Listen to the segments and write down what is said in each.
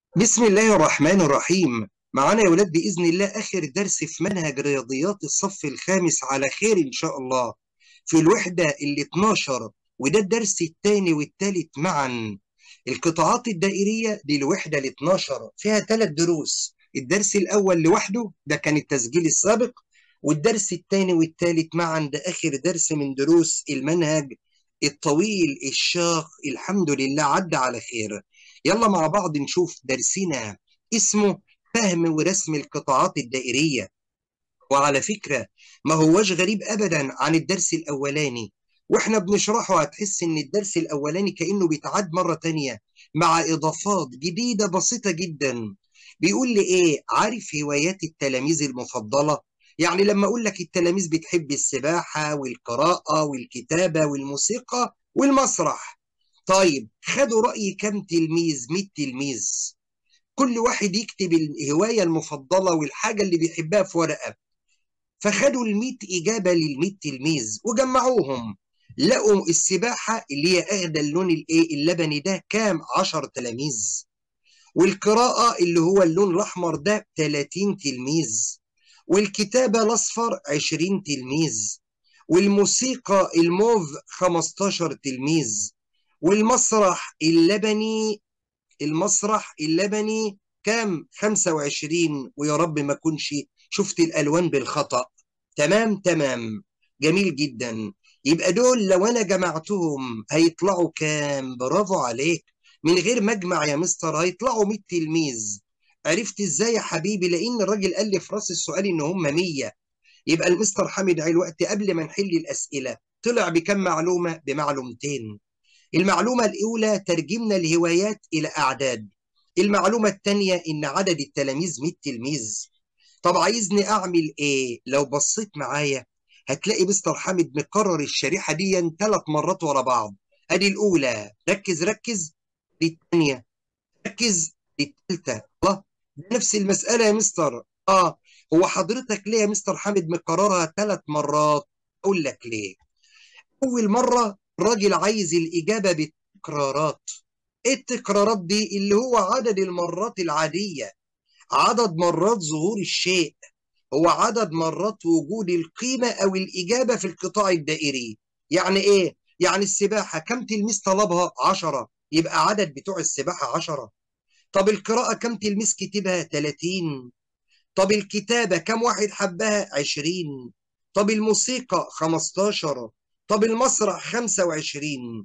بسم الله الرحمن الرحيم معانا يا ولاد بإذن الله آخر درس في منهج رياضيات الصف الخامس على خير إن شاء الله في الوحدة ال 12 وده الدرس الثاني والثالث معا القطاعات الدائرية دي الوحدة ال 12 فيها ثلاث دروس الدرس الأول لوحده ده كان التسجيل السابق والدرس الثاني والثالث معا ده آخر درس من دروس المنهج الطويل الشاق الحمد لله عدى على خير يلا مع بعض نشوف درسنا اسمه فهم ورسم القطاعات الدائرية وعلى فكرة ما هوش غريب أبدا عن الدرس الأولاني واحنا بنشرحه هتحس ان الدرس الأولاني كأنه بيتعاد مرة تانية مع إضافات جديدة بسيطة جدا بيقول لي إيه عارف هوايات التلاميذ المفضلة يعني لما أقول لك التلاميذ بتحب السباحة والقراءة والكتابة والموسيقى والمسرح طيب خدوا رأي كم تلميذ 100 تلميذ كل واحد يكتب الهواية المفضلة والحاجة اللي بيحبها في ورقة فخدوا ال 100 إجابة لل 100 تلميذ وجمعوهم لقوا السباحة اللي هي أخدة اللون الإيه اللبني ده كام 10 تلاميذ والقراءة اللي هو اللون الأحمر ده 30 تلميذ والكتابة الأصفر 20 تلميذ والموسيقى الموف 15 تلميذ والمسرح اللبني المسرح اللبني كام 25 ويا رب ما اكونش شفت الالوان بالخطا تمام تمام جميل جدا يبقى دول لو انا جمعتهم هيطلعوا كام برافو عليك من غير مجمع يا مستر هيطلعوا 100 تلميذ عرفت ازاي يا حبيبي لان الراجل قال لي في راس السؤال ان هم 100 يبقى المستر حامد علي الوقت قبل ما نحل الاسئله طلع بكم معلومه بمعلومتين المعلومة الأولى ترجمنا الهوايات إلى أعداد المعلومة الثانية إن عدد التلاميذ 100 تلميذ طب عايزني أعمل إيه؟ لو بصيت معايا هتلاقي مستر حامد مكرر الشريحة دي ثلاث مرات ورا بعض أدي الأولى ركز ركز دي الثانية ركز دي الثالثة الله نفس المسألة يا مستر آه هو حضرتك ليه يا مستر حامد مكررها ثلاث مرات؟ أقول لك ليه أول مرة الراجل عايز الإجابة بالتكرارات إيه التكرارات دي اللي هو عدد المرات العادية عدد مرات ظهور الشيء هو عدد مرات وجود القيمة أو الإجابة في القطاع الدائري يعني إيه؟ يعني السباحة كم تلميذ طلبها؟ عشرة يبقى عدد بتوع السباحة عشرة طب القراءة كم تلميذ كتبها؟ 30 طب الكتابة كم واحد حبها؟ 20 طب الموسيقى 15 طب المسرح 25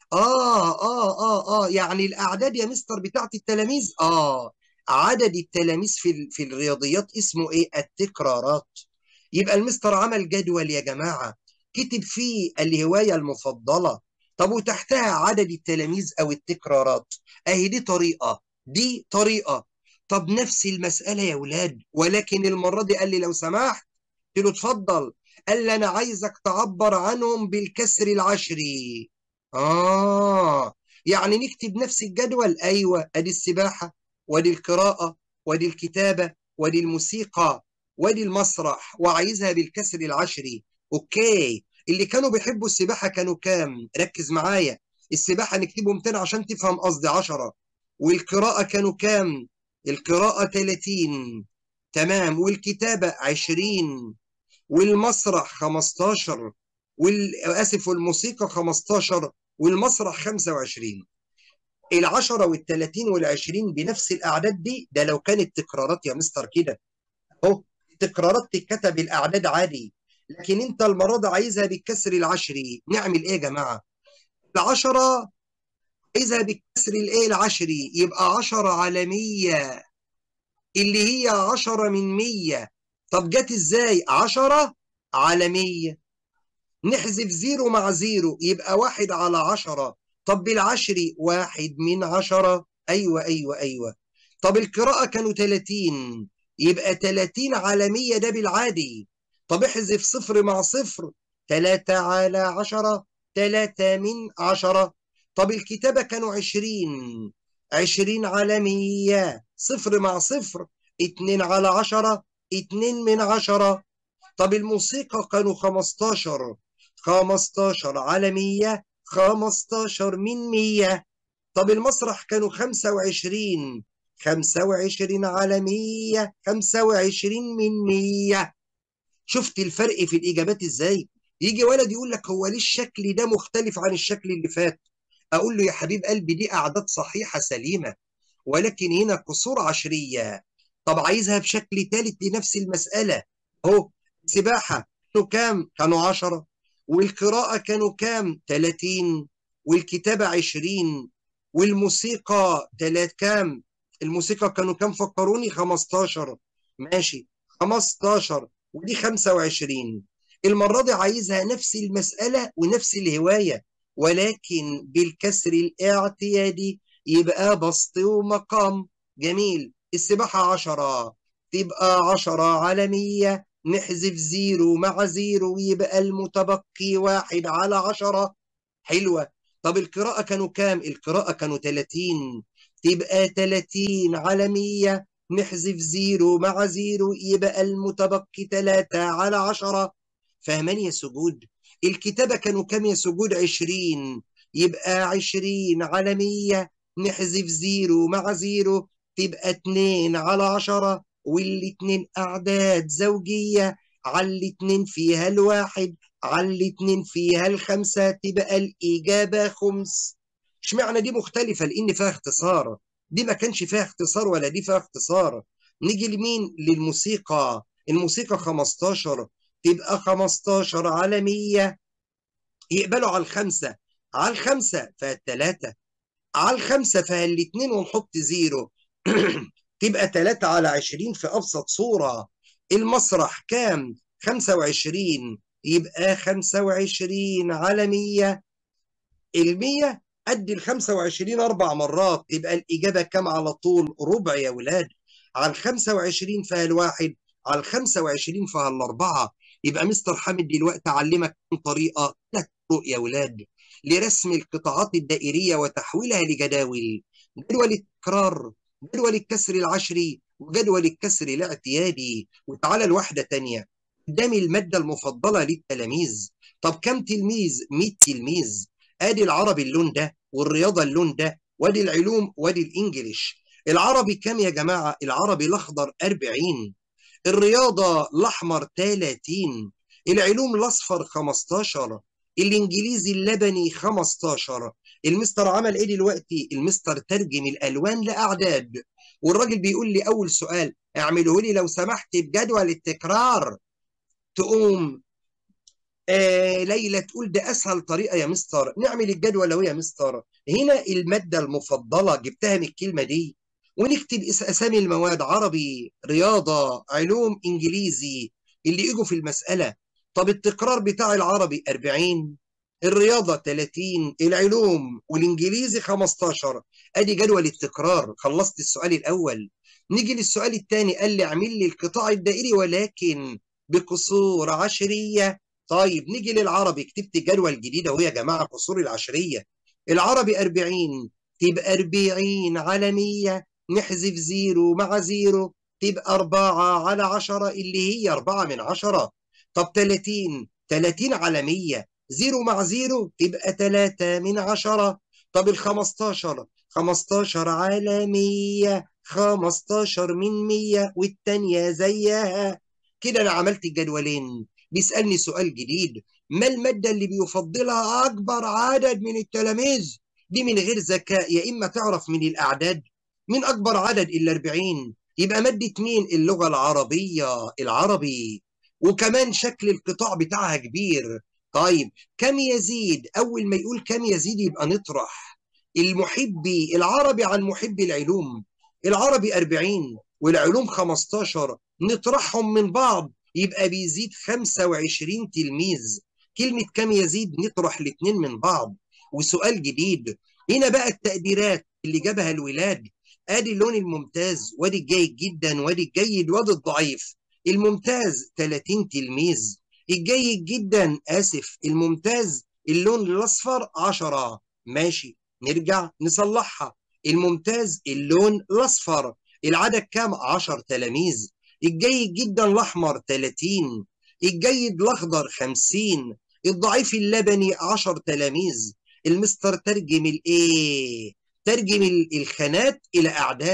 آه آه آه آه يعني الأعداد يا مستر بتاعت التلاميذ آه عدد التلاميذ في في الرياضيات اسمه إيه؟ التكرارات يبقى المستر عمل جدول يا جماعة كتب فيه الهواية المفضلة طب وتحتها عدد التلاميذ أو التكرارات أهي دي طريقة دي طريقة طب نفس المسألة يا ولاد ولكن المرة دي قال لي لو سمحت قلت له اتفضل قال لي انا عايزك تعبر عنهم بالكسر العشري اه يعني نكتب نفس الجدول ايوه ادي السباحه وادي القراءه وادي الكتابه وادي الموسيقى وادي المسرح وعايزها بالكسر العشري اوكي اللي كانوا بيحبوا السباحه كانوا كام ركز معايا السباحه نكتبه 200 عشان تفهم قصدي 10 والقراءه كانوا كام القراءه 30 تمام والكتابه 20 والمسرح 15 والاسف والموسيقى 15 والمسرح 25 ال10 وال30 وال20 بنفس الاعداد دي ده لو كانت تكرارات يا مستر كده اهو تكرارات تتكتب الاعداد عادي لكن انت المره دي عايزها بالكسر العشري نعمل ايه يا جماعه العشرة عايزها بالكسر الايه العشري يبقى 10 على 100 اللي هي 10 من 100 طب جت ازاي 10 على 100 نحذف زيرو مع زيرو يبقى واحد على 10 طب بالعشري واحد من 10 ايوه ايوه ايوه طب القراءة كانوا 30 يبقى 30 على 100 ده بالعادي طب احذف صفر مع صفر 3 على 10 3 من 10 طب الكتابة كانوا 20 20 على 100 صفر مع صفر 2 على 10 2 من 10 طب الموسيقى كانوا 15 15 على 100 15 من 100 طب المسرح كانوا 25 25 على 100 25 من 100 شفت الفرق في الإجابات إزاي؟ يجي ولد يقول لك هو ليه الشكل ده مختلف عن الشكل اللي فات؟ أقول له يا حبيب قلبي دي أعداد صحيحة سليمة ولكن هنا كسور عشرية طب عايزها بشكل ثالث لنفس المسألة أهو سباحة كانوا كام؟ كانوا 10 والقراءة كانوا كام؟ 30 والكتابة 20 والموسيقى تلات كام؟ الموسيقى كانوا كام فكروني 15 ماشي 15 ودي 25 المرة دي عايزها نفس المسألة ونفس الهواية ولكن بالكسر الاعتيادي يبقى بسط ومقام جميل السباحة 10 تبقى 10 على 100 نحذف زيرو مع زيرو يبقى المتبقي واحد على 10 حلوة طب القراءة كانوا كام؟ القراءة كانوا 30 تبقى 30 على 100 نحذف زيرو مع زيرو يبقى المتبقي 3 على 10 فاهمان يا سجود؟ الكتابة كانوا كام يا سجود؟ 20 يبقى 20 على 100 نحذف زيرو مع زيرو تبقى 2 على 10 والاتنين أعداد زوجية على الاتنين فيها الواحد على الاتنين فيها الخمسة تبقى الإجابة خمس اشمعنى دي مختلفة لأن فيها اختصار دي ما كانش فيها اختصار ولا دي فيها اختصار نيجي لمين للموسيقى الموسيقى 15 تبقى 15 على 100 يقبلوا على الخمسة على الخمسة فالتلاتة على الخمسة فالاتنين ونحط زيرو تبقى 3 على 20 في أبسط صورة المسرح كام 25 يبقى 25 على 100 ال 100 قد ال 25 أربع مرات يبقى الإجابة كام على طول ربع يا ولاد على ال 25 فيها الواحد على ال 25 فيها الأربعة يبقى مستر حامد دلوقتي علمك طريقة ثلاث طرق يا ولاد لرسم القطاعات الدائرية وتحويلها لجداول جدول التكرار جدول الكسر العشري وجدول الكسر الاعتيادي وتعالى لواحدة تانية قدامي المادة المفضلة للتلاميذ طب كم تلميذ 100 تلميذ ادي العربي اللون ده والرياضة اللون ده وادي العلوم وادي الانجليش العربي كم يا جماعة العربي الاخضر 40 الرياضة الاحمر 30 العلوم الاصفر 15 الانجليزي اللبني 15 المستر عمل ايه دلوقتي المستر ترجم الالوان لاعداد والراجل بيقول لي اول سؤال اعمله لي لو سمحت بجدول التكرار تقوم آه ليلى تقول ده اسهل طريقه يا مستر نعمل الجدول اهو يا مستر هنا الماده المفضله جبتها من الكلمه دي ونكتب اسامي المواد عربي رياضه علوم انجليزي اللي يجوا في المساله طب التكرار بتاع العربي 40 الرياضة 30 العلوم والإنجليزي 15 أدي جدول التكرار خلصت السؤال الأول نيجي للسؤال الثاني قال لي اعمل لي القطاع الدائري ولكن بكسور عشرية طيب نيجي للعربي كتبت جدول جديد اهو يا جماعة كسور العشرية العربي 40 تبقى 40 على 100 نحذف زيرو مع زيرو تبقى 4 على 10 اللي هي 4 من 10 طب 30 30 على 100 زيرو مع زيرو تبقى 3 من 10 طب ال 15 15 على 100 15 من 100 والتانية زيها كده أنا عملت الجدولين بيسألني سؤال جديد ما المادة اللي بيفضلها أكبر عدد من التلاميذ دي من غير ذكاء يا إما تعرف من الأعداد من أكبر عدد إلا 40 يبقى مادة مين اللغة العربية العربي وكمان شكل القطاع بتاعها كبير طيب كم يزيد أول ما يقول كم يزيد يبقى نطرح المحبي العربي عن محبي العلوم العربي 40 والعلوم 15 نطرحهم من بعض يبقى بيزيد 25 تلميذ كلمة كم يزيد نطرح الاثنين من بعض وسؤال جديد هنا بقى التقديرات اللي جابها الولاد ادي اللون الممتاز وادي الجيد جدا وادي الجيد وادي الضعيف الممتاز 30 تلميذ الجيد جدا اسف الممتاز اللون الاصفر 10 ماشي نرجع نصلحها الممتاز اللون الاصفر العدد كام 10 تلاميذ الجيد جدا الاحمر 30 الجيد الاخضر 50 الضعيف اللبني 10 تلاميذ المستر ترجم الايه ترجم الخانات الى اعداد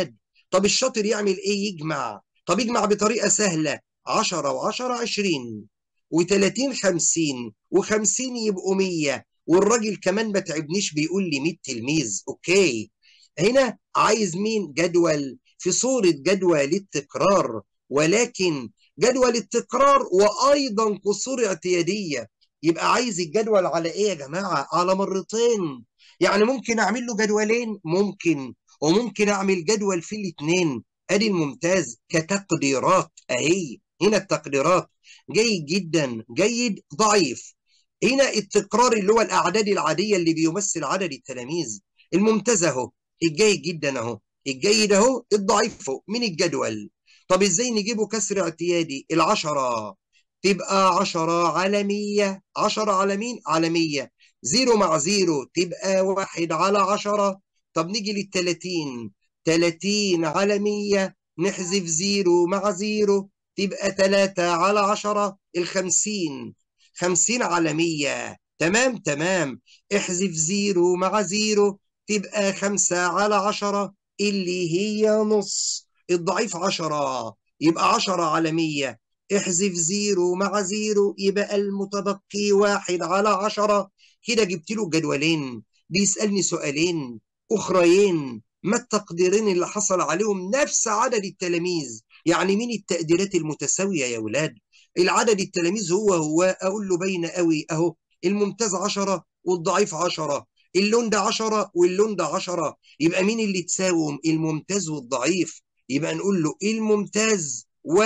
طب الشاطر يعمل ايه يجمع طب يجمع بطريقة سهلة 10 و10 20 و30 50 و50 يبقوا 100 والراجل كمان ما تعبنيش بيقول لي 100 تلميذ اوكي هنا عايز مين جدول في صورة جدول التكرار ولكن جدول التكرار وايضا قصور اعتيادية يبقى عايز الجدول على ايه يا جماعة على مرتين يعني ممكن اعمل له جدولين ممكن وممكن اعمل جدول في الاثنين ادي الممتاز كتقديرات اهي هنا التقديرات جيد جدا جيد ضعيف هنا التكرار اللي هو الاعداد العاديه اللي بيمثل عدد التلاميذ الممتاز اهو الجيد جدا اهو الجيد اهو الضعيف اهو من الجدول طب ازاي نجيبه كسر اعتيادي العشرة تبقى عشرة على مية عشرة على مين على مية زيرو مع زيرو تبقى واحد على عشرة طب نيجي للتلاتين تلاتين على مية نحذف زيرو مع زيرو تبقى تلاتة على عشرة الخمسين خمسين على مية تمام تمام احذف زيرو مع زيرو تبقى خمسة على عشرة اللي هي نص الضعيف عشرة يبقى عشرة على مية احذف زيرو مع زيرو يبقى المتبقي واحد على عشرة كده جبت له جدولين بيسألني سؤالين أخريين ما التقديرين اللي حصل عليهم نفس عدد التلاميذ يعني مين التقديرات المتساوية يا ولاد العدد التلاميذ هو هو أقول له باينة قوي أهو الممتاز عشرة والضعيف عشرة اللون ده عشرة واللون ده عشرة يبقى مين اللي تساوم الممتاز والضعيف يبقى نقول له الممتاز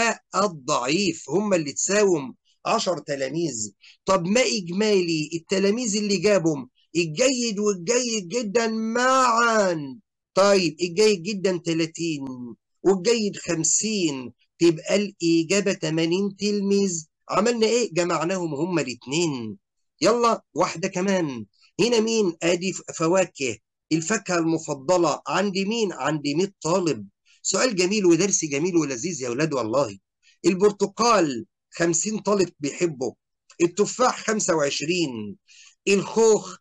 والضعيف هما اللي تساوم 10 تلاميذ طب ما إجمالي التلاميذ اللي جابهم الجيد والجيد جدا معا طيب الجيد جدا 30 والجيد 50 تبقى الإجابة 80 تلميذ عملنا إيه؟ جمعناهم هما الاثنين يلا واحدة كمان هنا مين؟ آدي فواكه الفاكهة المفضلة عند مين؟ عند 100 طالب سؤال جميل ودرس جميل ولذيذ يا ولاد والله البرتقال 50 طالب بيحبه التفاح 25 الخوخ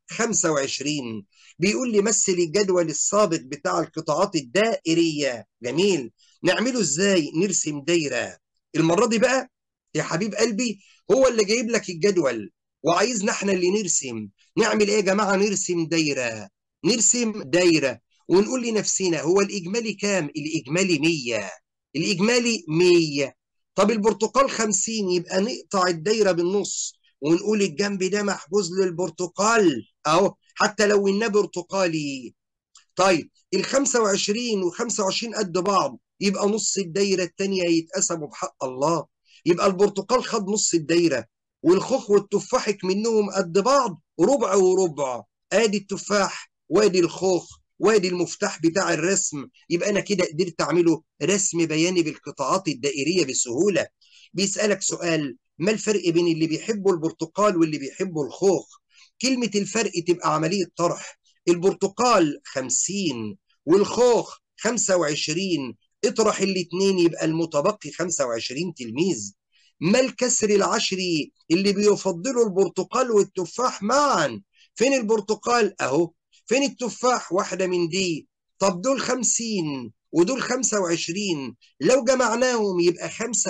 25 بيقول لي مثل الجدول السابق بتاع القطاعات الدائرية جميل نعمله ازاي نرسم دايرة المرة دي بقى يا حبيب قلبي هو اللي جايب لك الجدول وعايزنا احنا اللي نرسم نعمل ايه يا جماعة نرسم دايرة نرسم دايرة ونقول لنفسنا هو الإجمالي كام الإجمالي 100 الإجمالي 100 طب البرتقال 50 يبقى نقطع الدايرة بالنص ونقول الجنب ده محجوز للبرتقال اهو حتى لو انه برتقالي طيب ال 25 و 25 قد بعض يبقى نص الدايره الثانيه يتقسموا بحق الله يبقى البرتقال خد نص الدايره والخوخ والتفاح منهم قد بعض ربع وربع ادي التفاح وادي الخوخ وادي المفتاح بتاع الرسم يبقى انا كده قدرت اعمله رسم بياني بالقطاعات الدائريه بسهوله بيسالك سؤال ما الفرق بين اللي بيحبوا البرتقال واللي بيحبوا الخوخ كلمة الفرق تبقى عملية طرح البرتقال 50 والخوخ 25 اطرح الاثنين يبقى المتبقي 25 تلميذ ما الكسر العشري اللي بيفضلوا البرتقال والتفاح معا فين البرتقال اهو فين التفاح واحدة من دي طب دول 50 ودول 25 لو جمعناهم يبقى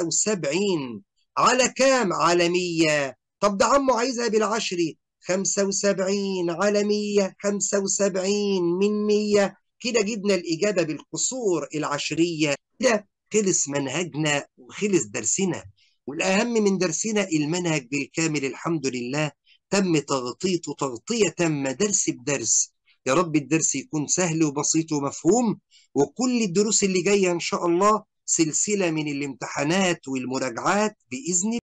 75 على كام على 100 طب ده عمو عايزها بالعشري 75 على 100 75 من 100 كده جبنا الإجابة بالقصور العشرية كده خلص منهجنا وخلص درسنا والأهم من درسنا المنهج بالكامل الحمد لله تم تغطيته تغطية تامة درس بدرس يا رب الدرس يكون سهل وبسيط ومفهوم وكل الدروس اللي جاية إن شاء الله سلسلة من الامتحانات والمراجعات بإذن